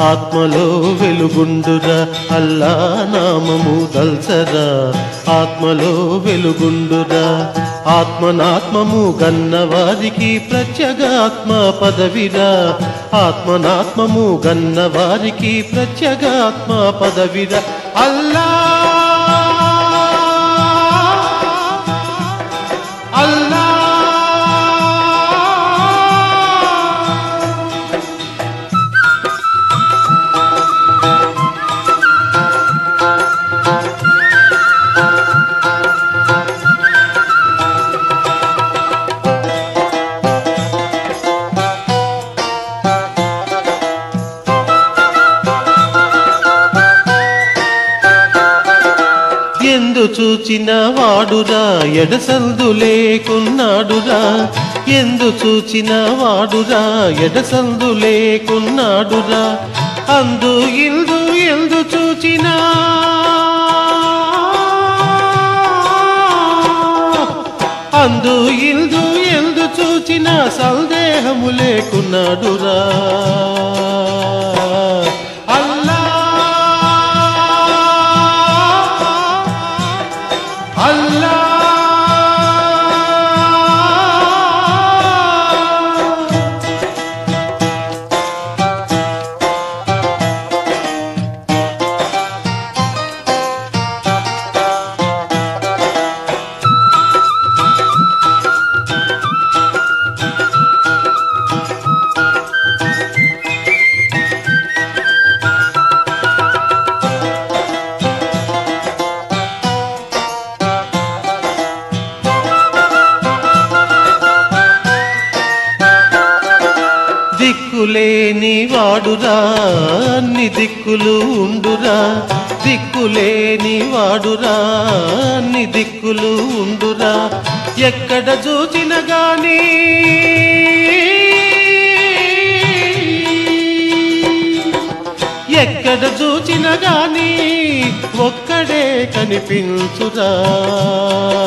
ఆత్మలో వెలుగుండురా అల్లా నామము దల్సరా ఆత్మలో వెలుగుండురా ఆత్మనాత్మము గన్న వారికి ప్రత్యేగాత్మ పదవిరా ఆత్మనాత్మము గన్న వారికి ప్రత్యేగాత్మ పదవిరా అల్లా అల్లా ఎందు చూచిన వాడురా ఎడసల్దు లేకున్నాడురా ఎందు చూచిన వాడురా ఎడసల్దు లేకున్నాడురా అందు ఇల్దు ఎందు చూచినా అందు ఇల్దు ఎందు చూచిన సందేహము లేకున్నాడురా అల్లా అల్లా దిక్కులేని వాడురా అన్ని దిక్కులు ఉండురా దిక్కులేని వాడురా అన్ని దిక్కులు ఉండురా ఎక్కడ చూచిన గాని ఎక్కడ చూచిన గాని ఒక్కడే కనిపించురా